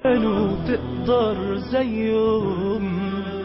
كانوا تقدر زيهم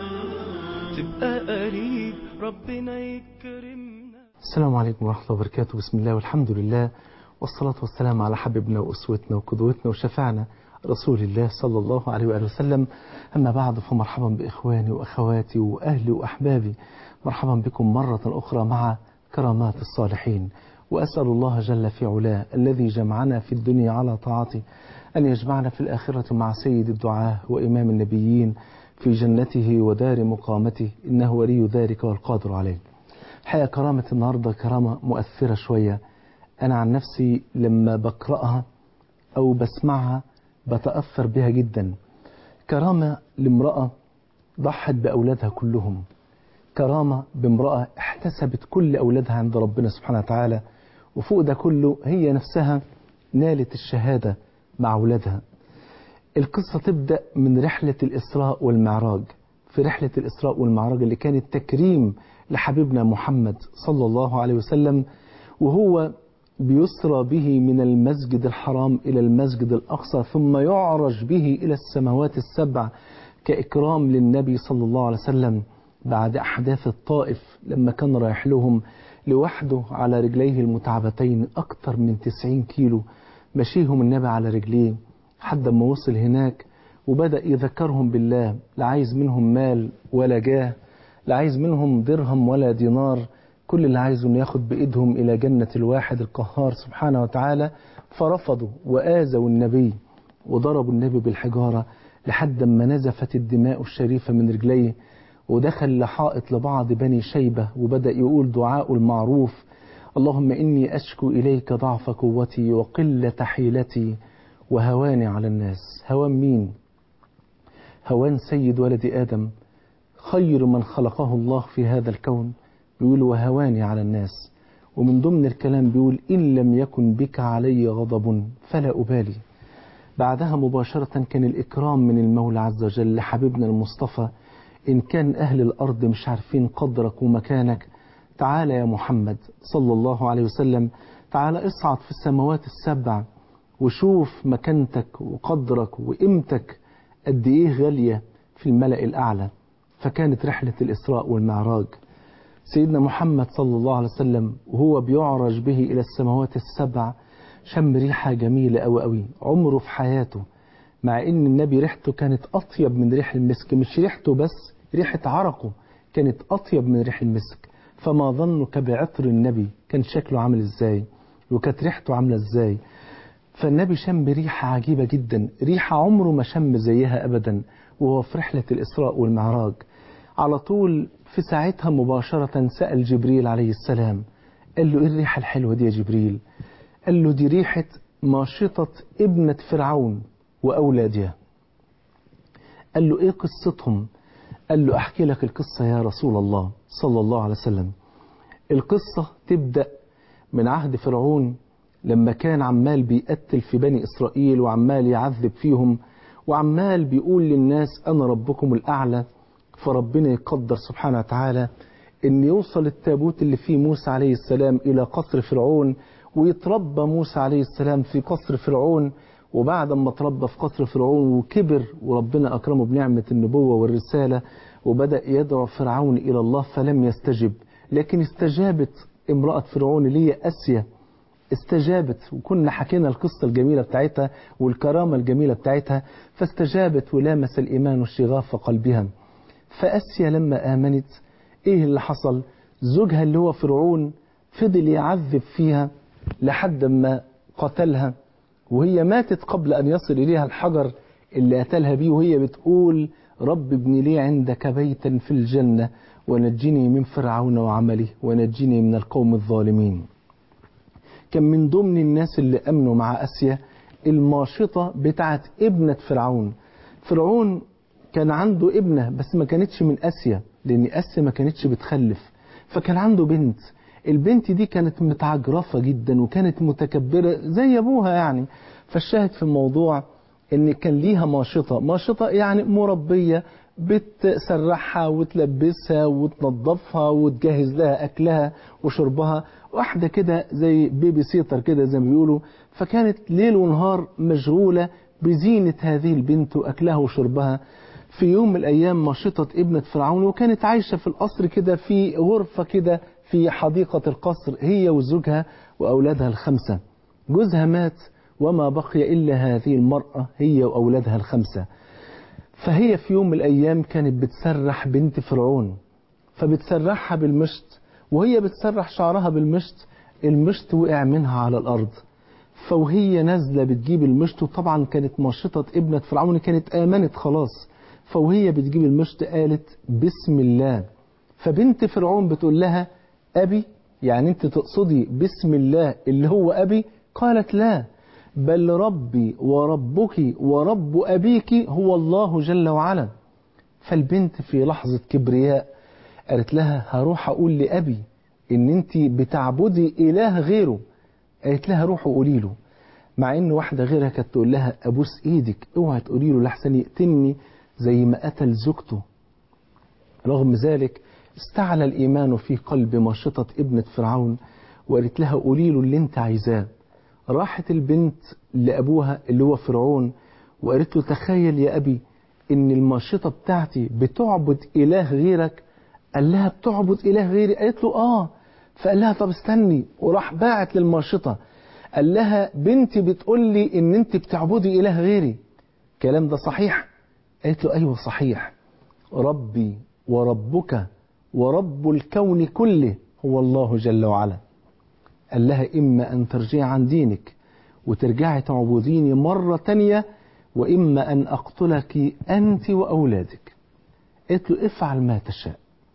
تبقى قريب ربنا يكرمنا السلام عليكم ورحمة الله وبركاته بسم الله والحمد لله والصلاة والسلام على حبيبنا وأسوتنا وقدوتنا وشفعنا رسول الله صلى الله عليه وآله وسلم أما بعد فمرحبا بإخواني وأخواتي وأهلي وأحبابي مرحبا بكم مرة أخرى مع كرامات الصالحين وأسأل الله جل في علاه الذي جمعنا في الدنيا على طاعته أن يجمعنا في الآخرة مع سيد الدعاة وإمام النبيين في جنته ودار مقامته إنه ولي ذلك والقادر عليه حقيقة كرامة النهاردة كرامة مؤثرة شوية أنا عن نفسي لما بقرأها أو بسمعها بتأثر بها جدا كرامة لامرأة ضحت بأولادها كلهم كرامة بامرأة احتسبت كل أولادها عند ربنا سبحانه وتعالى وفوق ده كله هي نفسها نالت الشهادة مع أولادها القصة تبدأ من رحلة الإسراء والمعراج في رحلة الإسراء والمعراج اللي كانت تكريم لحبيبنا محمد صلى الله عليه وسلم وهو بيسرى به من المسجد الحرام إلى المسجد الأقصى ثم يعرج به إلى السماوات السبع كإكرام للنبي صلى الله عليه وسلم بعد أحداث الطائف لما كان رايح لهم لوحده على رجليه المتعبتين أكثر من 90 كيلو مشيهم النبي على رجليه حد ما وصل هناك وبدأ يذكرهم بالله لا عايز منهم مال ولا جاه لا عايز منهم درهم ولا دينار كل اللي عايزه انه ياخد بإيدهم إلى جنة الواحد القهار سبحانه وتعالى فرفضوا وآذوا النبي وضربوا النبي بالحجارة لحد ما نزفت الدماء الشريفة من رجليه ودخل لحائط لبعض بني شيبة وبدأ يقول دعاء المعروف اللهم إني أشكو إليك ضعف قوتي وقلة حيلتي وهواني على الناس هوان مين هوان سيد ولد آدم خير من خلقه الله في هذا الكون بيقول وهواني على الناس ومن ضمن الكلام بيقول إن لم يكن بك علي غضب فلا أبالي بعدها مباشرة كان الإكرام من المولى عز وجل لحبيبنا المصطفى إن كان أهل الأرض مش عارفين قدرك ومكانك تعال يا محمد صلى الله عليه وسلم تعال اصعد في السماوات السبع وشوف مكانتك وقدرك وقيمتك قد إيه غالية في الملأ الأعلى فكانت رحلة الإسراء والمعراج سيدنا محمد صلى الله عليه وسلم وهو بيعرج به إلى السماوات السبع شم ريحة جميلة أوي أوي عمره في حياته مع ان النبي ريحته كانت اطيب من ريح المسك مش ريحته بس ريحة عرقه كانت اطيب من ريح المسك فما ظنك بعطر النبي كان شكله عامل ازاي وكانت ريحته عاملة ازاي فالنبي شم ريحة عجيبة جدا ريحة عمره ما شم زيها ابدا وهو في رحلة الاسراء والمعراج على طول في ساعتها مباشرة سأل جبريل عليه السلام قال له ايه الريحة الحلوة دي يا جبريل قال له دي ريحة ماشطة ابنة فرعون وأولادها قال له إيه قصتهم قال له أحكي لك القصة يا رسول الله صلى الله عليه وسلم القصة تبدأ من عهد فرعون لما كان عمال بيقتل في بني إسرائيل وعمال يعذب فيهم وعمال بيقول للناس أنا ربكم الأعلى فربنا يقدر سبحانه وتعالى ان يوصل التابوت اللي فيه موسى عليه السلام إلى قصر فرعون ويتربى موسى عليه السلام في قصر فرعون وبعد ما تربى في قصر فرعون وكبر وربنا أكرمه بنعمة النبوة والرسالة وبدأ يدعو فرعون إلى الله فلم يستجب لكن استجابت امرأة فرعون اللي هي أسيا استجابت وكنا حكينا القصة الجميلة بتاعتها والكرامة الجميلة بتاعتها فاستجابت ولامس الإيمان شغاف قلبها فأسيا لما آمنت إيه اللي حصل زوجها اللي هو فرعون فضل يعذب فيها لحد ما قتلها وهي ماتت قبل أن يصل إليها الحجر اللي قتلها بيه وهي بتقول رب ابن لي عندك بيتا في الجنة ونجني من فرعون وعمله ونجني من القوم الظالمين كان من ضمن الناس اللي أمنوا مع أسيا الماشطة بتاعت ابنة فرعون فرعون كان عنده ابنة بس ما كانتش من أسيا لأن أسيا ما كانتش بتخلف فكان عنده بنت البنت دي كانت متعجرفة جدا وكانت متكبرة زي أبوها يعني فالشاهد في الموضوع ان كان ليها ماشطة ماشطة يعني مربية بتسرحها وتلبسها وتنظفها وتجهز لها أكلها وشربها واحدة كده زي بيبي سيتر كده زي ما بيقولوا فكانت ليل ونهار مشغولة بزينة هذه البنت وأكلها وشربها في يوم من الأيام مشطت ابنة فرعون وكانت عايشة في القصر كده في غرفة كده في حديقة القصر هي وزوجها وأولادها الخمسة جوزها مات وما بقي إلا هذه المرأة هي وأولادها الخمسة فهي في يوم من الأيام كانت بتسرح بنت فرعون فبتسرحها بالمشط وهي بتسرح شعرها بالمشط المشط وقع منها على الأرض فوهي نازلة بتجيب المشط وطبعا كانت مشطة ابنة فرعون كانت آمنت خلاص فوهي بتجيب المشط قالت بسم الله فبنت فرعون بتقول لها أبي يعني أنت تقصدي بسم الله اللي هو أبي قالت لا بل ربي وربك ورب أبيك هو الله جل وعلا فالبنت في لحظة كبرياء قالت لها هروح أقول لأبي إن أنت بتعبدي إله غيره قالت لها روحوا قولي له مع إن واحدة غيرها كانت تقول لها أبوس إيدك اوعى تقولي له لحسن يقتلني زي ما قتل زوجته رغم ذلك استعلى الإيمان في قلب ماشطة ابنة فرعون وقالت لها قولي له اللي انت عايزاه راحت البنت لأبوها اللي هو فرعون وقالت له تخيل يا أبي إن الماشطة بتاعتي بتعبد إله غيرك قال لها بتعبد إله غيري قالت له آه فقال لها طب استني وراح باعت للماشطة قال لها بنتي بتقول لي إن أنت بتعبدي إله غيري الكلام ده صحيح قالت له أيوه صحيح ربي وربك ورب الكون كله هو الله جل وعلا قال لها إما أن ترجعي عن دينك وترجعي تعبديني مرة تانية وإما أن أقتلك أنت وأولادك قالت له افعل ما تشاء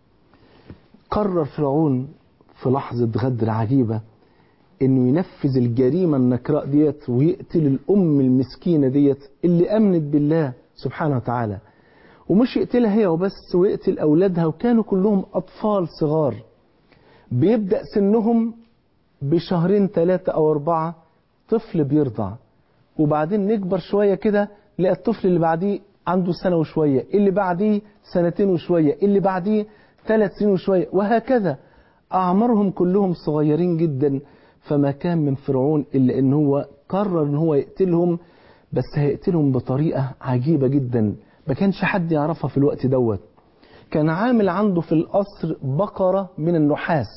قرر فرعون في لحظة غدر عجيبة انه ينفذ الجريمة النكراء ديت ويقتل الام المسكينة ديت اللي امنت بالله سبحانه وتعالى ومش يقتلها هي وبس ويقتل اولادها وكانوا كلهم اطفال صغار بيبدأ سنهم بشهرين ثلاثة او اربعة طفل بيرضع وبعدين نكبر شوية كده نلاقي الطفل اللي بعديه عنده سنة وشوية اللي بعديه سنتين وشوية اللي بعديه ثلاث سنين وشوية وهكذا أعمارهم كلهم صغيرين جدا فما كان من فرعون إلا أن هو قرر أن هو يقتلهم بس هيقتلهم بطريقة عجيبة جدا ما كانش حد يعرفها في الوقت دوت كان عامل عنده في القصر بقرة من النحاس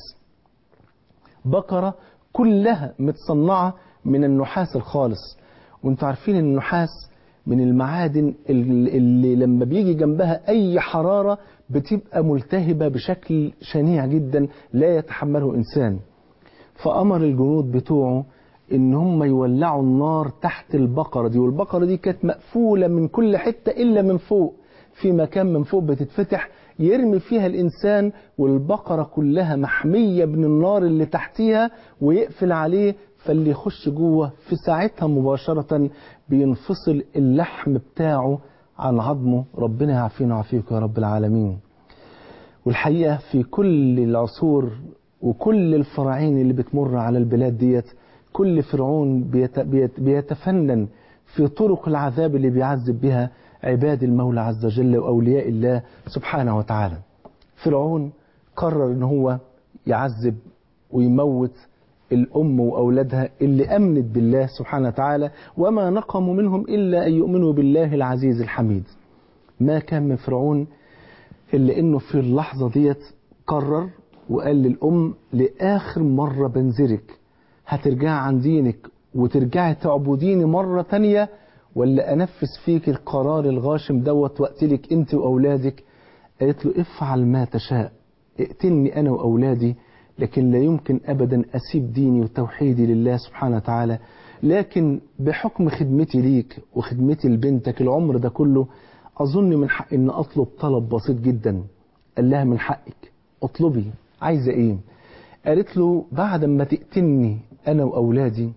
بقرة كلها متصنعة من النحاس الخالص وانتوا عارفين النحاس من المعادن اللي, اللي لما بيجي جنبها أي حرارة بتبقى ملتهبة بشكل شنيع جدا لا يتحمله إنسان فأمر الجنود بتوعه إن هم يولعوا النار تحت البقرة دي والبقرة دي كانت مقفولة من كل حتة إلا من فوق في مكان من فوق بتتفتح يرمي فيها الإنسان والبقرة كلها محمية من النار اللي تحتيها ويقفل عليه فاللي يخش جوه في ساعتها مباشرة بينفصل اللحم بتاعه عن عظمه ربنا يعافينا ويعافيك يا رب العالمين والحقيقة في كل العصور وكل الفراعين اللي بتمر على البلاد ديت كل فرعون بيت بيت بيتفنن في طرق العذاب اللي بيعذب بها عباد المولى عز وجل وأولياء الله سبحانه وتعالى فرعون قرر ان هو يعذب ويموت الأم وأولادها اللي أمنت بالله سبحانه وتعالى وما نقموا منهم إلا أن يؤمنوا بالله العزيز الحميد ما كان من فرعون إلا أنه في اللحظة ديت قرر وقال للأم لآخر مرة بنزرك هترجع عن دينك وترجعي تعبديني مرة تانية ولا أنفذ فيك القرار الغاشم دوت وقتلك أنت وأولادك قالت له افعل ما تشاء اقتلني أنا وأولادي لكن لا يمكن أبدا أسيب ديني وتوحيدي لله سبحانه وتعالى لكن بحكم خدمتي ليك وخدمتي لبنتك العمر ده كله أظن من حق أن أطلب طلب بسيط جدا قال لها من حقك اطلبي عايزة إيه قالت له بعد ما تقتلني أنا وأولادي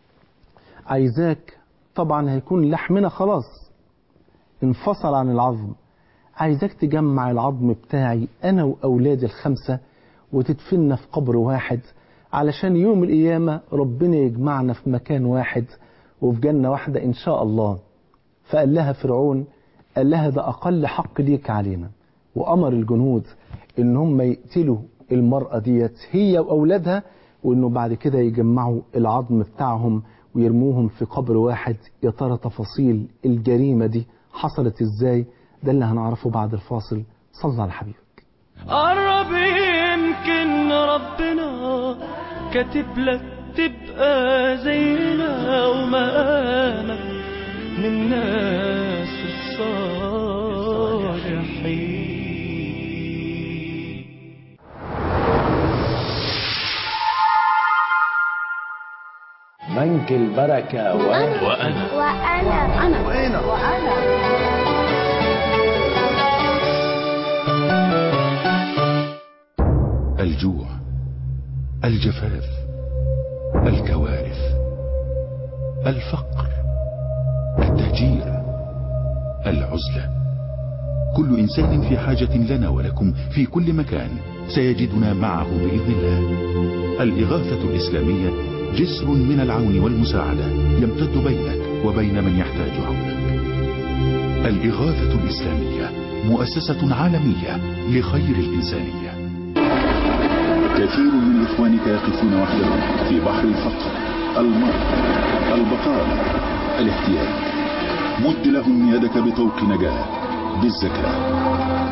عايزاك طبعا هيكون لحمنا خلاص انفصل عن العظم عايزاك تجمع العظم بتاعي أنا وأولادي الخمسة وتدفننا في قبر واحد علشان يوم القيامة ربنا يجمعنا في مكان واحد وفي جنة واحدة إن شاء الله فقال لها فرعون قال لها ده أقل حق ليك علينا وأمر الجنود إن هم يقتلوا المرأة ديت هي وأولادها وإنه بعد كده يجمعوا العظم بتاعهم ويرموهم في قبر واحد يا ترى تفاصيل الجريمة دي حصلت ازاي ده اللي هنعرفه بعد الفاصل صلى على حبيبك قرب يمكن ربنا كاتب لك تبقى زينا ومقامك من الناس الصالحين بنك البركة وانا وأنا وأنا أنا وأنا وأنا الجوع الجفاف الكوارث الفقر التهجير العزلة كل إنسان في حاجة لنا ولكم في كل مكان سيجدنا معه بإذن الله الإغاثة الإسلامية جسر من العون والمساعدة يمتد بينك وبين من يحتاج عونك الإغاثة الإسلامية مؤسسة عالمية لخير الإنسانية كثير من إخوانك يقفون وحدهم في بحر الفقر المرض البطالة الاحتياج مد لهم يدك بطوق نجاة بالزكاة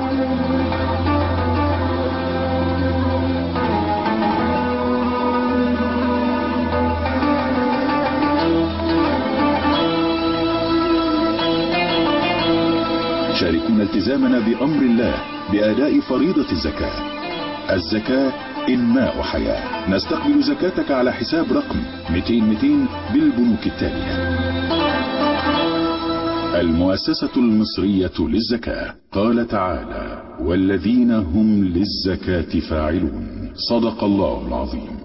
شاركونا التزامنا بأمر الله بأداء فريضة الزكاة الزكاة إنماء حياة نستقبل زكاتك على حساب رقم 200 200 بالبنوك التالية المؤسسة المصرية للزكاة قال تعالى والذين هم للزكاة فاعلون صدق الله العظيم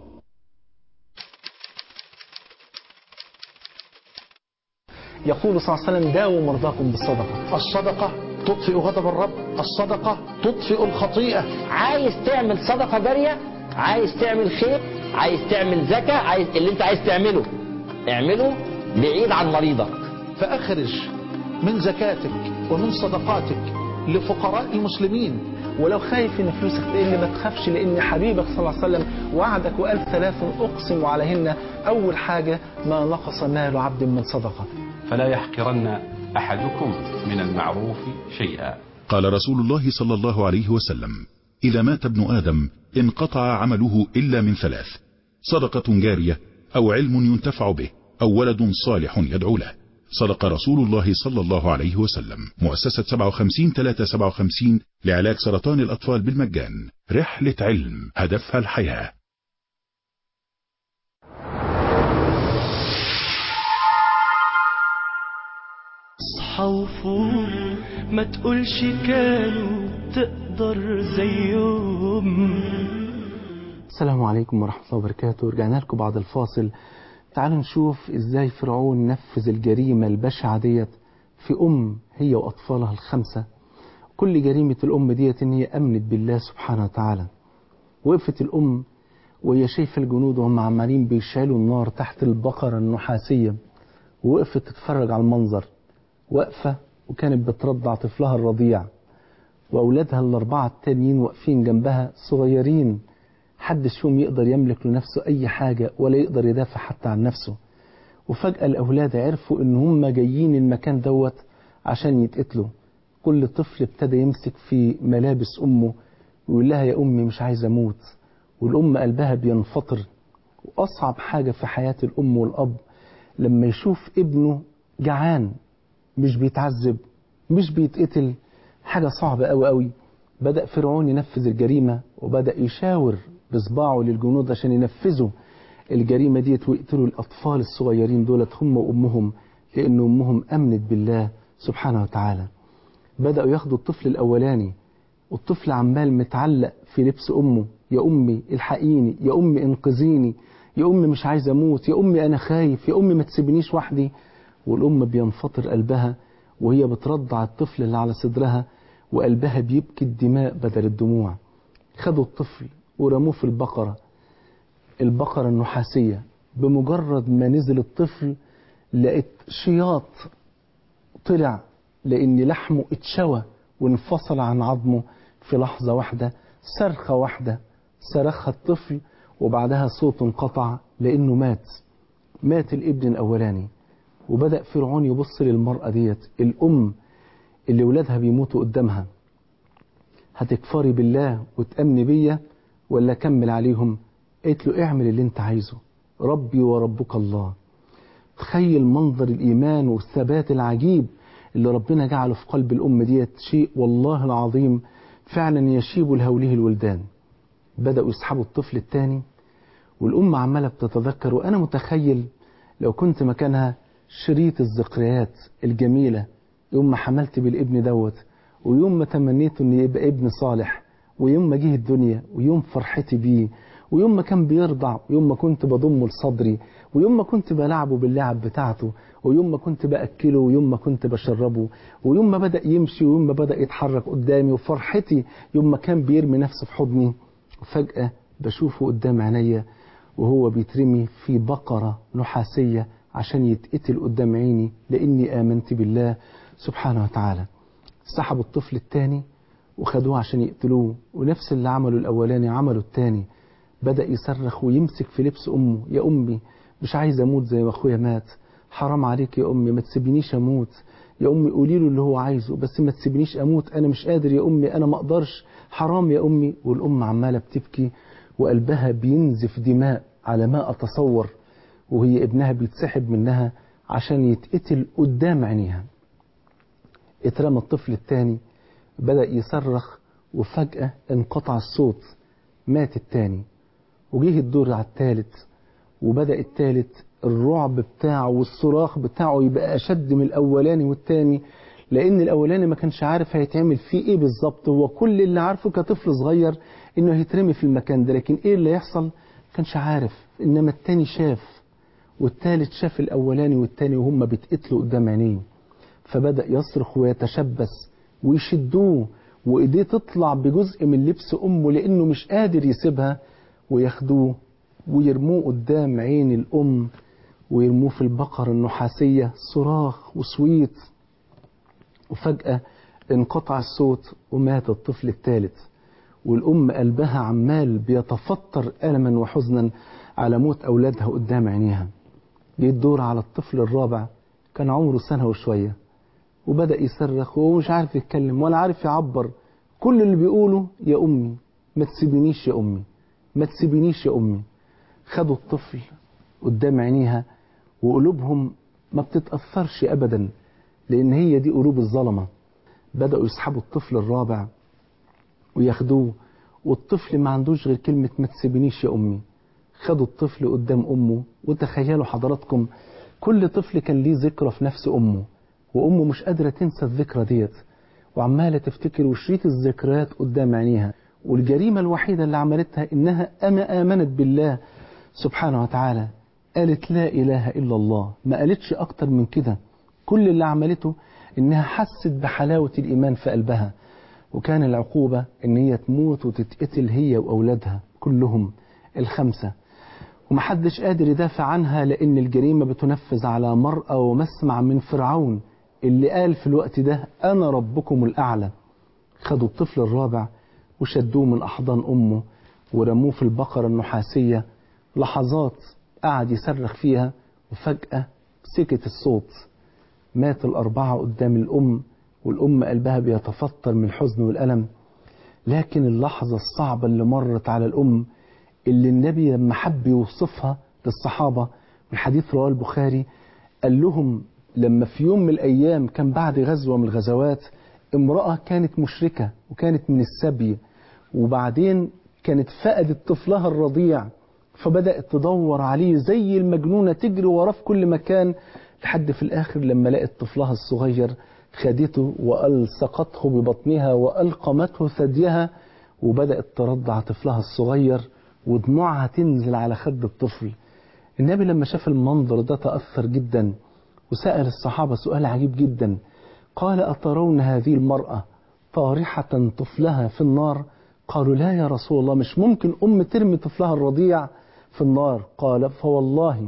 يقول صلى الله عليه وسلم داووا مرضاكم بالصدقة الصدقة تطفئ غضب الرب الصدقة تطفئ الخطيئة عايز تعمل صدقة جارية عايز تعمل خير عايز تعمل زكاة عايز اللي انت عايز تعمله اعمله بعيد عن مريضك فأخرج من زكاتك ومن صدقاتك لفقراء المسلمين ولو خايف ان فلوسك تقل ما تخافش لان حبيبك صلى الله عليه وسلم وعدك وقال ثلاث اقسم عليهن اول حاجه ما نقص مال عبد من صدقه فلا يحقرن أحدكم من المعروف شيئا قال رسول الله صلى الله عليه وسلم إذا مات ابن آدم انقطع عمله إلا من ثلاث صدقة جارية أو علم ينتفع به أو ولد صالح يدعو له صدق رسول الله صلى الله عليه وسلم مؤسسة 57 357 لعلاج سرطان الأطفال بالمجان رحلة علم هدفها الحياة اصحى وفوق ما تقولش كانوا تقدر زيهم السلام عليكم ورحمة الله وبركاته رجعنا لكم بعد الفاصل تعالوا نشوف ازاي فرعون نفذ الجريمة البشعة ديت في أم هي وأطفالها الخمسة كل جريمة الأم ديت إن هي أمنت بالله سبحانه وتعالى وقفت الأم وهي شايفة الجنود وهم عمالين بيشالوا النار تحت البقرة النحاسية ووقفت تتفرج على المنظر واقفة وكانت بترضع طفلها الرضيع وأولادها الأربعة التانيين واقفين جنبها صغيرين حدش فيهم يقدر يملك لنفسه أي حاجة ولا يقدر يدافع حتى عن نفسه وفجأة الأولاد عرفوا إن هم جايين المكان دوت عشان يتقتلوا كل طفل ابتدى يمسك في ملابس أمه ويقول لها يا أمي مش عايز أموت والأم قلبها بينفطر وأصعب حاجة في حياة الأم والأب لما يشوف ابنه جعان مش بيتعذب مش بيتقتل حاجة صعبة قوي قوي بدأ فرعون ينفذ الجريمة وبدأ يشاور بصباعه للجنود عشان ينفذوا الجريمة ديت ويقتلوا الأطفال الصغيرين دولت هم وأمهم لأن أمهم أمنت بالله سبحانه وتعالى بدأوا ياخدوا الطفل الأولاني والطفل عمال متعلق في لبس أمه يا أمي الحقيني يا أمي انقذيني يا أمي مش عايز أموت يا أمي أنا خايف يا أمي ما تسيبنيش وحدي والأم بينفطر قلبها وهي بترضع الطفل اللي على صدرها وقلبها بيبكي الدماء بدل الدموع خدوا الطفل ورموه في البقرة البقرة النحاسية بمجرد ما نزل الطفل لقيت شياط طلع لأن لحمه اتشوى وانفصل عن عظمه في لحظة واحدة صرخة واحدة صرخها الطفل وبعدها صوته انقطع لأنه مات مات الابن الأولاني وبدأ فرعون يبص للمرأة ديت الأم اللي ولادها بيموتوا قدامها هتكفري بالله وتأمني بيا ولا كمل عليهم قالت له اعمل اللي انت عايزه ربي وربك الله تخيل منظر الإيمان والثبات العجيب اللي ربنا جعله في قلب الأم ديت شيء والله العظيم فعلا يشيب لهوله الولدان بدأوا يسحبوا الطفل الثاني والأم عمالة بتتذكر وأنا متخيل لو كنت مكانها شريط الذكريات الجميلة يوم ما حملت بالابن دوت ويوم ما تمنيت انه يبقى ابن صالح ويوم ما جه الدنيا ويوم فرحتي بيه ويوم ما كان بيرضع ويوم ما كنت بضمه لصدري ويوم ما كنت بلعبه باللعب بتاعته ويوم ما كنت بأكله ويوم ما كنت بشربه ويوم ما بدأ يمشي ويوم ما بدأ يتحرك قدامي وفرحتي يوم ما كان بيرمي نفسه في حضني وفجأة بشوفه قدام عينيا وهو بيترمي في بقرة نحاسية عشان يتقتل قدام عيني لأني آمنت بالله سبحانه وتعالى سحبوا الطفل الثاني وخدوه عشان يقتلوه ونفس اللي عمله الأولاني عمله الثاني بدأ يصرخ ويمسك في لبس أمه يا أمي مش عايز أموت زي ما أخويا مات حرام عليك يا أمي ما تسيبنيش أموت يا أمي قولي له اللي هو عايزه بس ما تسيبنيش أموت أنا مش قادر يا أمي أنا ما أقدرش حرام يا أمي والأم عمالة بتبكي وقلبها بينزف دماء على ما أتصور وهي ابنها بيتسحب منها عشان يتقتل قدام عينيها اترمى الطفل الثاني بدأ يصرخ وفجأة انقطع الصوت مات الثاني وجه الدور على الثالث وبدأ الثالث الرعب بتاعه والصراخ بتاعه يبقى أشد من الأولاني والثاني لأن الأولاني ما كانش عارف هيتعمل فيه إيه بالظبط هو كل اللي عارفه كطفل صغير إنه هيترمي في المكان ده لكن إيه اللي يحصل كانش عارف إنما الثاني شاف والثالث شاف الأولاني والثاني وهم بيتقتلوا قدام عينيه فبدأ يصرخ ويتشبث ويشدوه وإيديه تطلع بجزء من لبس أمه لأنه مش قادر يسيبها وياخدوه ويرموه قدام عين الأم ويرموه في البقرة النحاسية صراخ وصويت وفجأة انقطع الصوت ومات الطفل الثالث والأم قلبها عمال بيتفطر ألما وحزنا على موت أولادها قدام عينيها جه الدور على الطفل الرابع كان عمره سنة وشوية وبدأ يصرخ وهو مش عارف يتكلم ولا عارف يعبر كل اللي بيقوله يا أمي ما تسيبنيش يا أمي ما تسيبنيش يا أمي خدوا الطفل قدام عينيها وقلوبهم ما بتتأثرش أبدا لأن هي دي قلوب الظلمة بدأوا يسحبوا الطفل الرابع وياخدوه والطفل ما عندوش غير كلمة ما تسيبنيش يا أمي خدوا الطفل قدام أمه وتخيلوا حضراتكم كل طفل كان ليه ذكرى في نفس أمه وأمه مش قادرة تنسى الذكرى ديت وعمالة تفتكر وشريط الذكريات قدام عينيها والجريمة الوحيدة اللي عملتها إنها أنا آمنت بالله سبحانه وتعالى قالت لا إله إلا الله ما قالتش أكتر من كده كل اللي عملته إنها حست بحلاوة الإيمان في قلبها وكان العقوبة إن هي تموت وتتقتل هي وأولادها كلهم الخمسة ومحدش قادر يدافع عنها لأن الجريمة بتنفذ على مرأى ومسمع من فرعون اللي قال في الوقت ده أنا ربكم الأعلى خدوا الطفل الرابع وشدوه من أحضان أمه ورموه في البقرة النحاسية لحظات قعد يصرخ فيها وفجأة سكت الصوت مات الأربعة قدام الأم والأم قلبها بيتفطر من الحزن والألم لكن اللحظة الصعبة اللي مرت على الأم اللي النبي لما حب يوصفها للصحابة من حديث رواه البخاري قال لهم لما في يوم من الأيام كان بعد غزوة من الغزوات امرأة كانت مشركة وكانت من السبي وبعدين كانت فقدت طفلها الرضيع فبدأت تدور عليه زي المجنونة تجري وراه في كل مكان لحد في الآخر لما لقت طفلها الصغير خدته وألصقته ببطنها وألقمته ثديها وبدأت ترضع طفلها الصغير ودموعها تنزل على خد الطفل النبي لما شاف المنظر ده تأثر جدا وسأل الصحابة سؤال عجيب جدا قال أترون هذه المرأة طارحة طفلها في النار قالوا لا يا رسول الله مش ممكن أم ترمي طفلها الرضيع في النار قال فوالله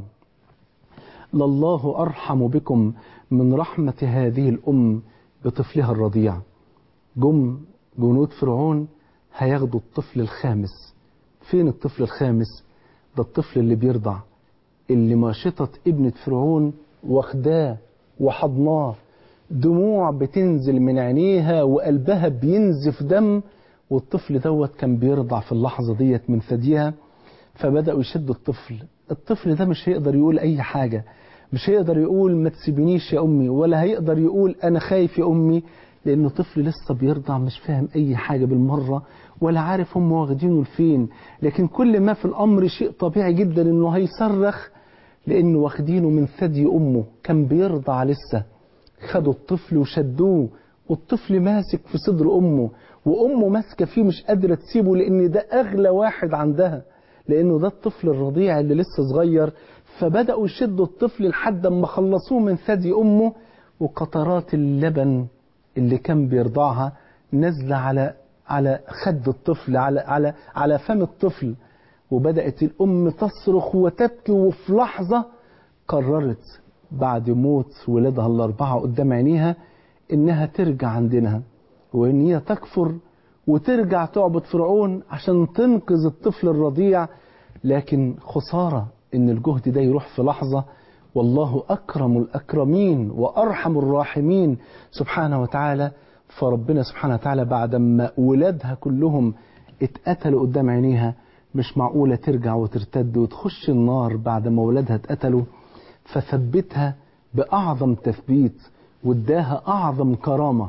لله أرحم بكم من رحمة هذه الأم بطفلها الرضيع جم جنود فرعون هياخدوا الطفل الخامس فين الطفل الخامس ده الطفل اللي بيرضع اللي ماشطة ابنة فرعون واخداه وحضناه دموع بتنزل من عينيها وقلبها بينزف دم والطفل دوت كان بيرضع في اللحظة ديت من ثديها فبدأوا يشدوا الطفل الطفل ده مش هيقدر يقول أي حاجة مش هيقدر يقول ما تسيبنيش يا أمي ولا هيقدر يقول أنا خايف يا أمي لأنه طفل لسه بيرضع مش فاهم أي حاجة بالمرة ولا عارف هم واخدينه لفين لكن كل ما في الأمر شيء طبيعي جدا إنه هيصرخ لأنه واخدينه من ثدي أمه كان بيرضع لسه خدوا الطفل وشدوه والطفل ماسك في صدر أمه وأمه ماسكة فيه مش قادرة تسيبه لأن ده أغلى واحد عندها لأنه ده الطفل الرضيع اللي لسه صغير فبدأوا يشدوا الطفل لحد ما خلصوه من ثدي أمه وقطرات اللبن اللي كان بيرضعها نازلة على على خد الطفل على على على فم الطفل وبدأت الأم تصرخ وتبكي وفي لحظة قررت بعد موت ولادها الأربعة قدام عينيها إنها ترجع عندنا وإن هي تكفر وترجع تعبد فرعون عشان تنقذ الطفل الرضيع لكن خسارة إن الجهد ده يروح في لحظة والله أكرم الأكرمين وأرحم الراحمين سبحانه وتعالى فربنا سبحانه وتعالى بعد ما ولادها كلهم اتقتلوا قدام عينيها مش معقولة ترجع وترتد وتخش النار بعد ما ولادها اتقتلوا فثبتها بأعظم تثبيت واداها أعظم كرامة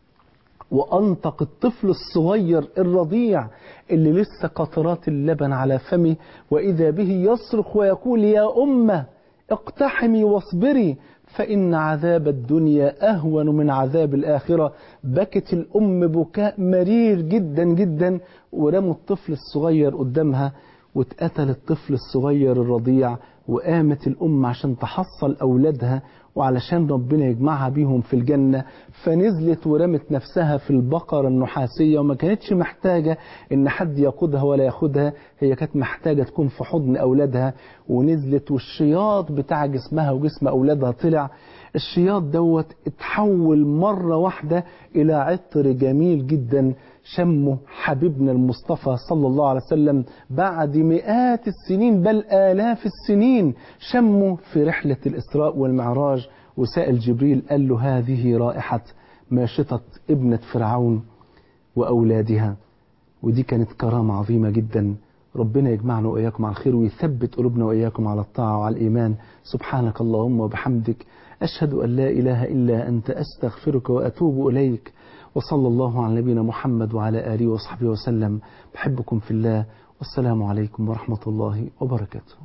وأنطق الطفل الصغير الرضيع اللي لسه قطرات اللبن على فمه وإذا به يصرخ ويقول يا أمة اقتحمي واصبري فإن عذاب الدنيا أهون من عذاب الآخرة بكت الأم بكاء مرير جدا جدا ورموا الطفل الصغير قدامها واتقتل الطفل الصغير الرضيع وقامت الأم عشان تحصل أولادها وعلشان ربنا يجمعها بيهم في الجنة فنزلت ورمت نفسها في البقرة النحاسية وما كانتش محتاجة إن حد يقودها ولا ياخدها هي كانت محتاجة تكون في حضن أولادها ونزلت والشياط بتاع جسمها وجسم أولادها طلع الشياط دوت اتحول مرة واحدة إلى عطر جميل جدا شمه حبيبنا المصطفى صلى الله عليه وسلم بعد مئات السنين بل آلاف السنين شمه في رحلة الإسراء والمعراج وسائل جبريل قال له هذه رائحة ماشطة ابنة فرعون وأولادها ودي كانت كرامة عظيمة جدا ربنا يجمعنا وإياكم على الخير ويثبت قلوبنا وإياكم على الطاعة وعلى الإيمان سبحانك اللهم وبحمدك أشهد أن لا إله إلا أنت أستغفرك وأتوب إليك وصلى الله على نبينا محمد وعلى آله وصحبه وسلم بحبكم في الله والسلام عليكم ورحمة الله وبركاته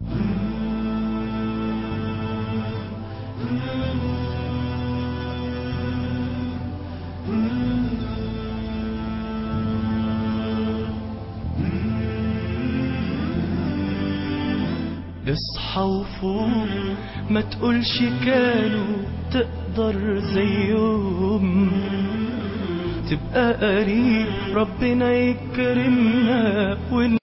اصحى وفوق ما تقولش كانوا تقدر زيهم تبقى قريب ربنا يكرمنا ون